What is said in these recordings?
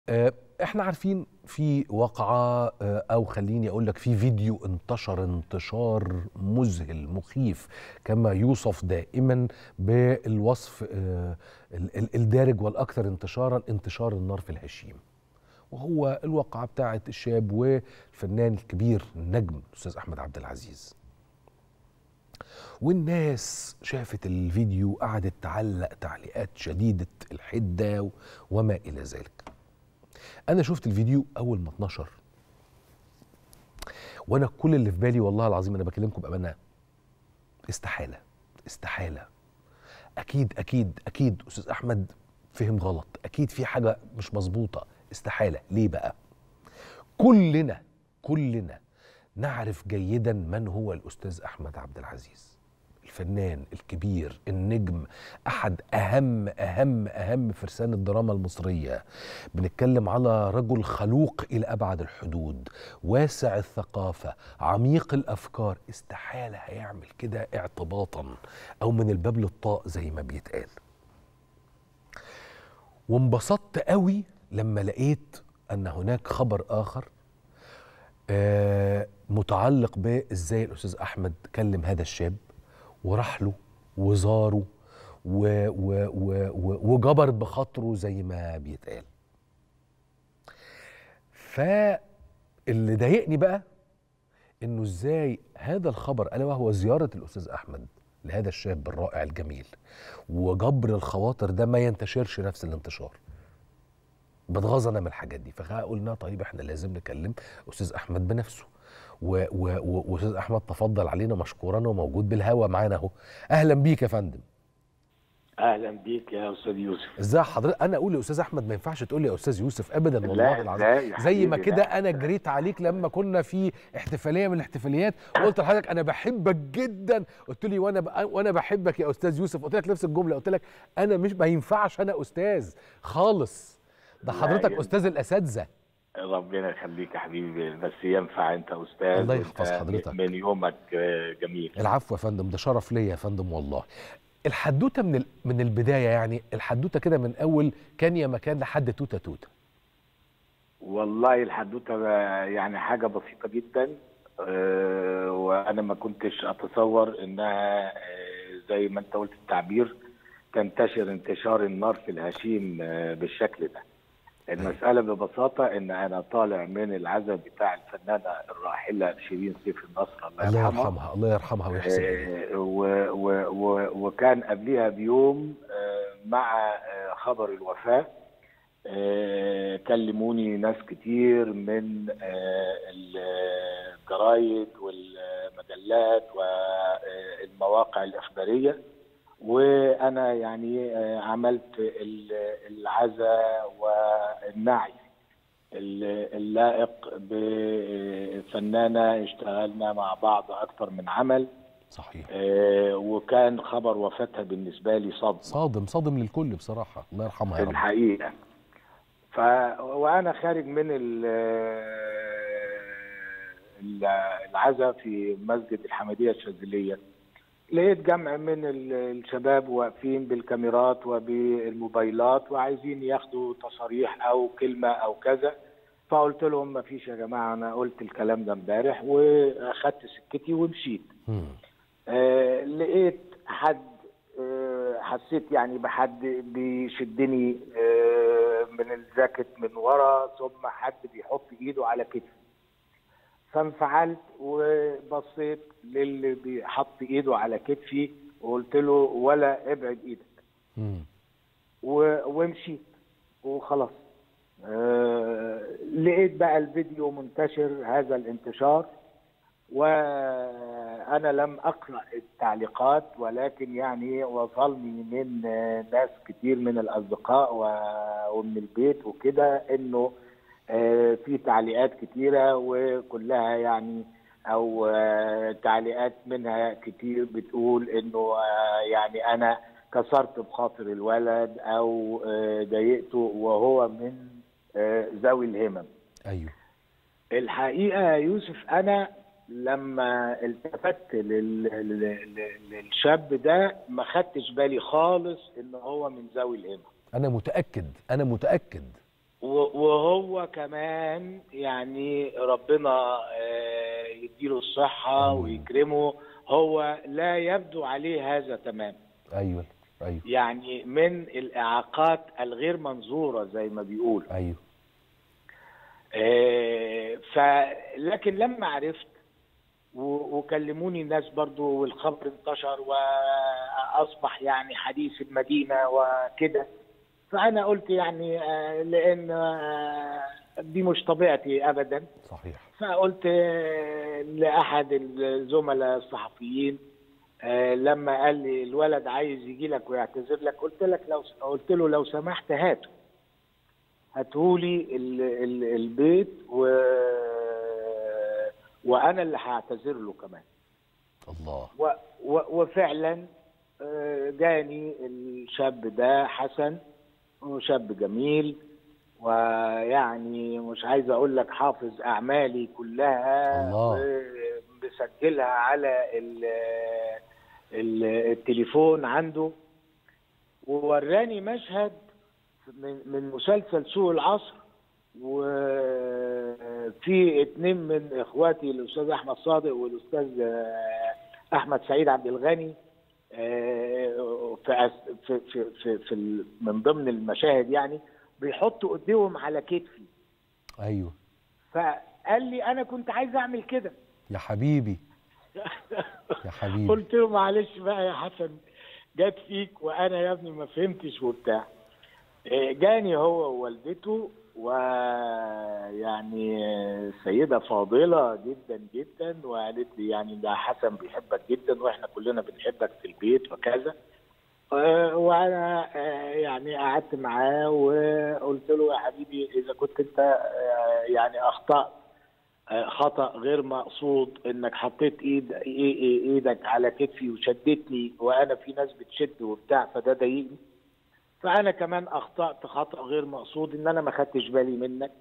آه، احنا عارفين في واقعة آه، او خليني اقول لك في فيديو انتشر انتشار مذهل مخيف كما يوصف دائما بالوصف آه، ال- ال- الدارج والاكثر انتشارا انتشار النار في الهشيم وهو الواقعة بتاعت الشاب والفنان الكبير النجم الاستاذ احمد عبد العزيز والناس شافت الفيديو قعدت تعلق تعليقات شديدة الحدة وما إلى ذلك أنا شفت الفيديو أول ما اتنشر وأنا كل اللي في بالي والله العظيم أنا بكلمكم بأمانة استحالة استحالة أكيد أكيد أكيد أستاذ أحمد فهم غلط أكيد في حاجة مش مظبوطة استحالة ليه بقى كلنا كلنا نعرف جيدا من هو الأستاذ أحمد عبد العزيز الفنان الكبير النجم أحد أهم أهم أهم فرسان الدراما المصرية بنتكلم على رجل خلوق إلى أبعد الحدود واسع الثقافة عميق الأفكار استحالة هيعمل كده اعتباطا أو من الباب للطاق زي ما بيتقال وانبسطت قوي لما لقيت أن هناك خبر آخر آه، متعلق بازاي الاستاذ احمد كلم هذا الشاب وراح له وزاره و و و و وجبر بخاطره زي ما بيتقال فاللي ضايقني بقى انه ازاي هذا الخبر الا وهو زياره الاستاذ احمد لهذا الشاب الرائع الجميل وجبر الخواطر ده ما ينتشرش نفس الانتشار بتغاظ انا من الحاجات دي فقلنا طيب احنا لازم نكلم استاذ احمد بنفسه و- و- و- واستاذ احمد تفضل علينا مشكورا وموجود بالهوا معانا اهو اهلا بيك يا فندم اهلا بيك يا استاذ يوسف ازاي حضرتك انا اقول لاستاذ احمد ما ينفعش تقول لي يا استاذ يوسف ابدا لا، والله لا العظيم يا زي ما حبيبي، كده لا. انا جريت عليك لما كنا في احتفاليه من الاحتفاليات وقلت لحضرتك انا بحبك جدا قلت لي وانا ب... وانا بحبك يا استاذ يوسف قلت لك نفس الجمله قلت لك انا مش ما ينفعش انا استاذ خالص ده لا، حضرتك يا- استاذ الاساتذه ربنا يخليك يا حبيبي بس ينفع انت استاذ الله وأنت يحفظ حضرتك. من يومك آه، جميل العفو يا فندم ده شرف ليا يا فندم والله الحدوته من ال... من البدايه يعني الحدوته كده من اول كان يا مكان لحد توته توته والله الحدوته آه، يعني حاجه بسيطه جدا آه، وانا ما كنتش اتصور انها آه، زي ما انت قلت التعبير تنتشر انتشار النار في الهشيم آه، بالشكل ده المسألة ببساطة إن أنا طالع من العزاء بتاع الفنانة الراحلة شيرين سيف النصر الله الله يرحمها يرحمها الله يرحمها ويحسن إليها آه، و- و- و- وكان قبلها بيوم آه، مع آه، خبر الوفاة آه، كلموني ناس كتير من آه، الجرايد والمجلات والمواقع الإخبارية وأنا يعني آه، عملت ال- العزاء والنعي ال- اللائق بفنانة اشتغلنا مع بعض أكثر من عمل صحيح آه، وكان خبر وفاتها بالنسبة لي صدمة صادم صادم للكل بصراحه الله يرحمها في يا رب الحقيقة ف وأنا خارج من ال- ال- العزاء في مسجد الحمدية الشاذلية لقيت جمع من ال- الشباب واقفين بالكاميرات وبالموبايلات وعايزين ياخدوا تصاريح أو كلمة أو كذا فقلت لهم ما فيش يا جماعة أنا قلت الكلام ده امبارح وأخدت سكتي ومشيت مم. آه، لقيت حد آه، حسيت يعني بحد بيشدني آه، من الجاكيت من ورا ثم حد بيحط ايده على كتفي فانفعلت وبصيت للي بيحط ايده على كتفي وقلت له ولا ابعد ايدك مم. و- ومشيت وخلاص آه، لقيت بقى الفيديو منتشر هذا الانتشار وانا لم اقرا التعليقات ولكن يعني وصلني من آه، ناس كتير من الاصدقاء و- ومن البيت وكده انه آه، في تعليقات كتيره وكلها يعني او آه، تعليقات منها كتير بتقول انه آه، يعني انا كسرت بخاطر الولد او آه، ضايقته وهو من آه، ذوي الهمم ايوه الحقيقه يا يوسف انا لما التفت لل- لل- لل- للشاب ده ما خدتش بالي خالص ان هو من ذوي الهمم انا متاكد انا متاكد و- وهو كمان يعني ربنا آه، يديله الصحة آمين. ويكرمه هو لا يبدو عليه هذا تمام ايوه ايوه يعني من الإعاقات الغير منظورة زي ما بيقول ايوه آه، ف لكن لما عرفت و- وكلموني الناس برضو والخبر انتشر واصبح يعني حديث المدينه وكده فانا قلت يعني آه، لان آه، دي مش طبيعتي ابدا صحيح فقلت آه، لاحد الزملاء الصحفيين آه، لما قال لي الولد عايز يجي لك ويعتذر لك قلت لك لو قلت له لو سمحت هاته هاتهولي ال- ال- البيت و وانا اللي هعتذر له كمان الله و... و... وفعلا آه، جاني الشاب ده حسن وشاب جميل ويعني مش عايز اقول لك حافظ اعمالي كلها الله. بسجلها على ال... ال... التليفون عنده ووراني مشهد من من مسلسل سوق العصر وفي اتنين من اخواتي الاستاذ احمد صادق والاستاذ آه، احمد سعيد عبد الغني آه، في أس- في في في, في ال- من ضمن المشاهد يعني بيحطوا ايديهم على كتفي ايوه فقال لي انا كنت عايز اعمل كده يا حبيبي يا حبيبي قلت له معلش بقى يا حسن جت فيك وانا يا ابني ما فهمتش وبتاع إيه، جاني هو ووالدته ويعني سيدة فاضلة جدا جدا وقالت لي يعني ده حسن بيحبك جدا واحنا كلنا بنحبك في البيت وكذا آه، وانا آه، يعني قعدت معاه وقلت له يا حبيبي اذا كنت انت آه، يعني اخطأت آه، خطأ غير مقصود انك حطيت ايد إي- إي- ايدك على كتفي وشدتني وانا في ناس بتشد وبتاع فده ضايقني فانا كمان اخطأت خطأ غير مقصود ان انا ما خدتش بالي منك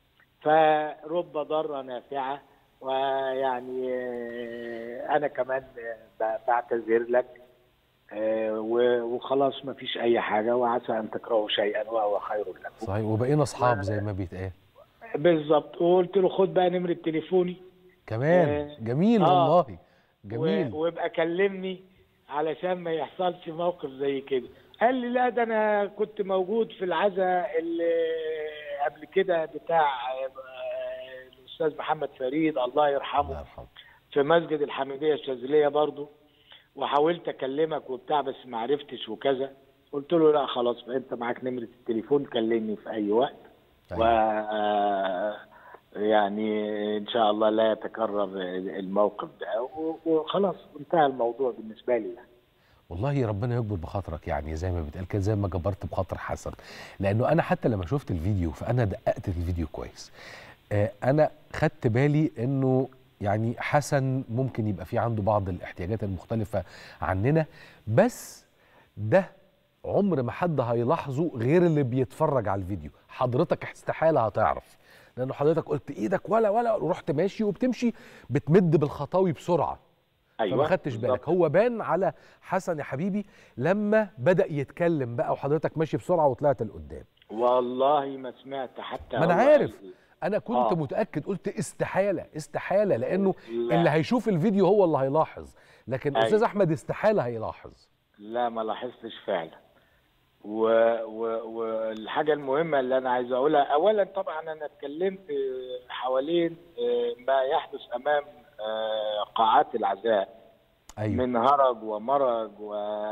فرب ضارة نافعة ويعني آه، انا كمان آه، ب- بعتذر لك آه، و- وخلاص ما فيش اي حاجة وعسى ان تكرهوا شيئا وهو خير لكم صحيح وبقينا اصحاب زي ما بيتقال بالظبط وقلت له خد بقى نمرة تليفوني كمان آه، جميل آه. والله جميل و- وابقى كلمني علشان ما يحصلش موقف زي كده قال لي لا ده انا كنت موجود في العزاء اللي قبل كده بتاع آه، الاستاذ محمد فريد الله الله يرحمه يرحمه في مسجد الحميديه الشاذليه برضو وحاولت اكلمك وبتاع بس ما عرفتش وكذا قلت له لا خلاص بقى انت معاك نمره التليفون كلمني في اي وقت و آه، يعني ان شاء الله لا يتكرر الموقف ده و- وخلاص انتهى الموضوع بالنسبه لي يعني. والله ربنا يكبر بخاطرك يعني زي ما بيتقال كده زي ما جبرت بخاطر حسن لانه انا حتى لما شفت الفيديو فانا دققت في الفيديو كويس آه، انا خدت بالي انه يعني حسن ممكن يبقى في عنده بعض الاحتياجات المختلفه عننا بس ده عمر ما حد هيلاحظه غير اللي بيتفرج على الفيديو حضرتك استحاله هتعرف لانه حضرتك قلت ايدك ولا ولا ورحت ماشي وبتمشي بتمد بالخطاوي بسرعه فما خدتش بالظبط. بالك هو بان على حسن يا حبيبي لما بدا يتكلم بقى وحضرتك ماشي بسرعه وطلعت لقدام والله ما سمعت حتى ما أنا هو قال عارف. إيه. انا كنت آه. متاكد قلت استحاله استحاله لانه لا. اللي هيشوف الفيديو هو اللي هيلاحظ لكن أيوة. استاذ احمد استحاله هيلاحظ لا ما لاحظتش فعلا والحاجه و... والحاجة المهمه اللي انا عايز اقولها اولا طبعا انا اتكلمت حوالين آه، ما يحدث امام آه، قاعات العزاء ايوه من هرج ومرج و...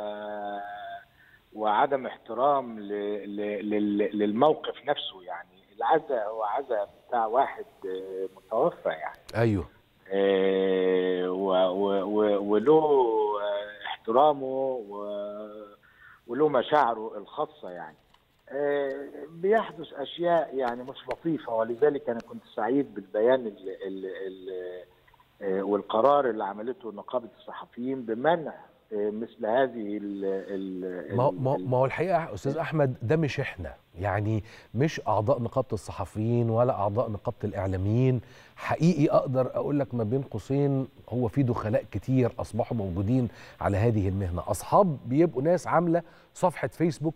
وعدم احترام ل... ل... لل... للموقف نفسه يعني العزاء هو عزاء بتاع واحد آه، متوفى يعني ايوه آه، و- و- و- وله آه، احترامه و- وله مشاعره الخاصة يعني آه، بيحدث أشياء يعني مش لطيفة ولذلك أنا كنت سعيد بالبيان ال ال ال آه، والقرار اللي عملته نقابة الصحفيين بمنع آه، مثل هذه ال ال ما هو- ال- ما هو- ما هو الحقيقه يا استاذ احمد ده مش احنا يعني مش اعضاء نقابه الصحفيين ولا اعضاء نقابه الاعلاميين حقيقي اقدر اقول لك ما بين قوسين هو في دخلاء كتير اصبحوا موجودين على هذه المهنه اصحاب بيبقوا ناس عامله صفحه فيسبوك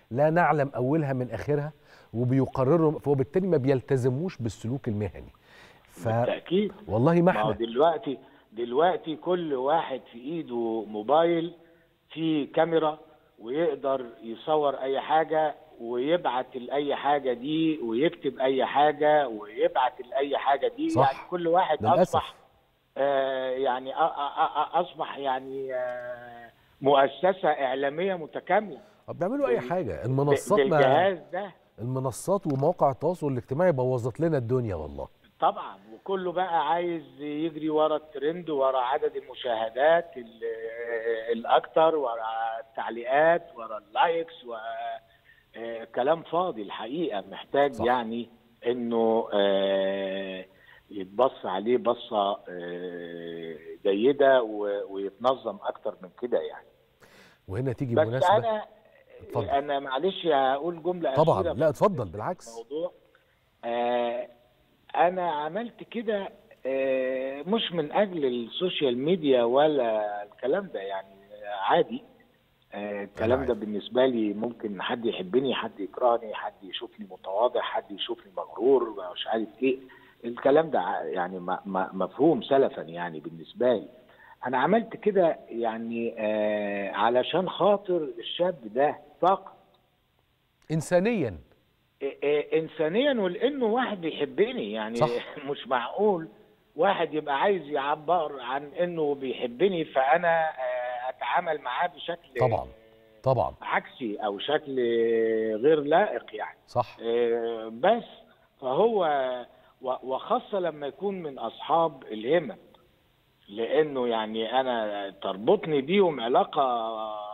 لا نعلم اولها من اخرها وبيقرروا وبالتالي ما بيلتزموش بالسلوك المهني ف بالتاكيد والله ما ما هو احنا دلوقتي دلوقتي كل واحد في ايده موبايل فيه كاميرا ويقدر يصور اي حاجه ويبعت لاي حاجه دي ويكتب اي حاجه ويبعت لاي حاجه دي صح. يعني كل واحد للاسف اصبح آه يعني أ- أ- أ- اصبح يعني آه مؤسسه اعلاميه متكامله بيعملوا اي بال- حاجه المنصات ما بالجهاز ده المنصات ومواقع التواصل الاجتماعي بوظت لنا الدنيا والله طبعا وكله بقى عايز يجري ورا الترند ورا عدد المشاهدات ال- الاكتر ورا التعليقات ورا اللايكس و آه، كلام فاضي الحقيقه محتاج صح. صح. يعني انه آه، يتبص عليه بصه آه، جيده و- ويتنظم اكتر من كده يعني وهنا تيجي بس مناسبه انا اتفضل. انا معلش هقول جمله طبعا أخيرة لا في اتفضل بالعكس الموضوع آه انا عملت كده آه مش من اجل السوشيال ميديا ولا الكلام ده يعني عادي آه الكلام عادي. ده بالنسبه لي ممكن حد يحبني حد يكرهني حد يشوفني متواضع حد يشوفني مغرور مش عارف ايه الكلام ده ع- يعني م- م- مفهوم سلفا يعني بالنسبه لي انا عملت كده يعني آه علشان خاطر الشاب ده فقط انسانيا إيه إيه انسانيا ولانه واحد بيحبني يعني صح. مش معقول واحد يبقى عايز يعبر عن انه بيحبني فانا آه، اتعامل معاه بشكل طبعا طبعا عكسي او شكل غير لائق يعني صح آه، بس فهو و- وخاصه لما يكون من اصحاب الهمم لانه يعني انا تربطني بيهم علاقه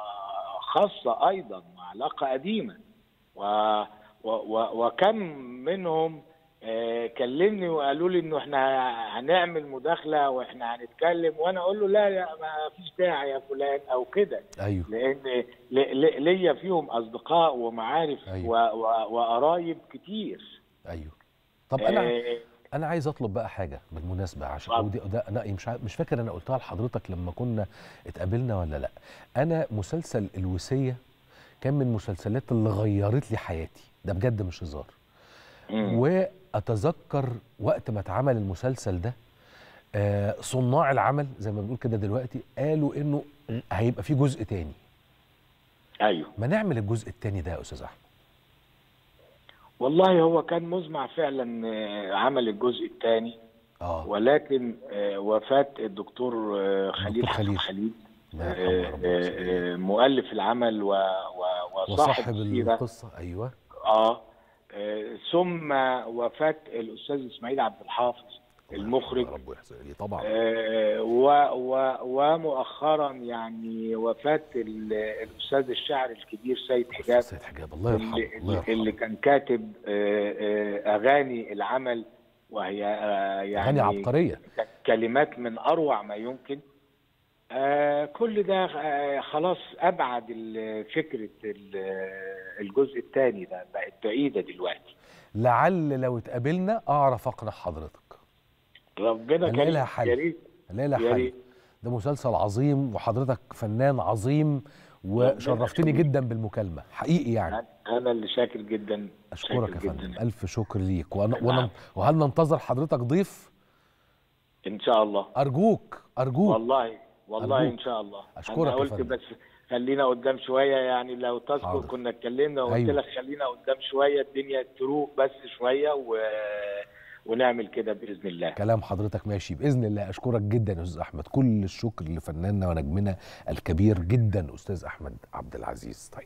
خاصه ايضا وعلاقه قديمه و و و وكم منهم آه، كلمني وقالوا لي انه احنا هنعمل مداخله واحنا هنتكلم وانا اقول له لا لا ما فيش داعي يا فلان او كده ايوه لان ل- ل- ليا فيهم اصدقاء ومعارف أيوة. و- و- وقرايب كتير ايوه طب انا آه، انا عايز اطلب بقى حاجه بالمناسبه عشان اتفضل. ودي ده انا مش عارف- مش فاكر انا قلتها لحضرتك لما كنا اتقابلنا ولا لا انا مسلسل الوصيه كان من المسلسلات اللي غيرت لي حياتي ده بجد مش هزار مم. واتذكر وقت ما اتعمل المسلسل ده آه، صناع العمل زي ما بنقول كده دلوقتي قالوا انه هيبقى في جزء تاني ايوه ما نعمل الجزء التاني ده يا استاذ احمد والله هو كان مزمع فعلا آه، عمل الجزء الثاني اه ولكن آه، وفاة الدكتور آه، خليل الدكتور حسن خليل. خليل لا آه، يرحمه ربنا آه، ويسلمه. آه، مؤلف العمل و- و- وصاحب وصاحب السيرة القصه ايوه اه آه، ثم وفاة الأستاذ إسماعيل عبد الحافظ المخرج يا رب يحسن لي طبعا آه، و- و- ومؤخرا يعني وفاة ال- الأستاذ الشاعر الكبير سيد حجاب سيد حجاب الله يرحمه اللي, الله اللي يرحمه كان كاتب آه، آه، أغاني العمل وهي آه، يعني اغاني عبقريه ك- كلمات من أروع ما يمكن آه، كل ده آه، خلاص أبعد ال- فكرة ال- الجزء الثاني ده بقت بعيدة دلوقتي لعل لو اتقابلنا اعرف اقنع حضرتك ربنا هنلاقي كريم لها حل. يا ريت لا لا يا حل ريت. ده مسلسل عظيم وحضرتك فنان عظيم وشرفتني يخليك. جدا بالمكالمه حقيقي يعني أنا اللي شاكر جدا اشكرك يا شاكر فندم جدا. الف شكر ليك وانا نعم. وانا وهل ننتظر حضرتك ضيف إن شاء الله ارجوك ارجوك والله والله أرجوك. ان شاء الله أشكرك انا يا قلت فندم. بس خلينا قدام شويه يعني لو تذكر حاضر. كنا اتكلمنا وقلت أيوة. لك خلينا قدام شويه الدنيا تروق بس شويه و... ونعمل كده باذن الله كلام حضرتك ماشي باذن الله اشكرك جدا يا استاذ احمد كل الشكر لفناننا ونجمنا الكبير جدا استاذ احمد عبد العزيز طيب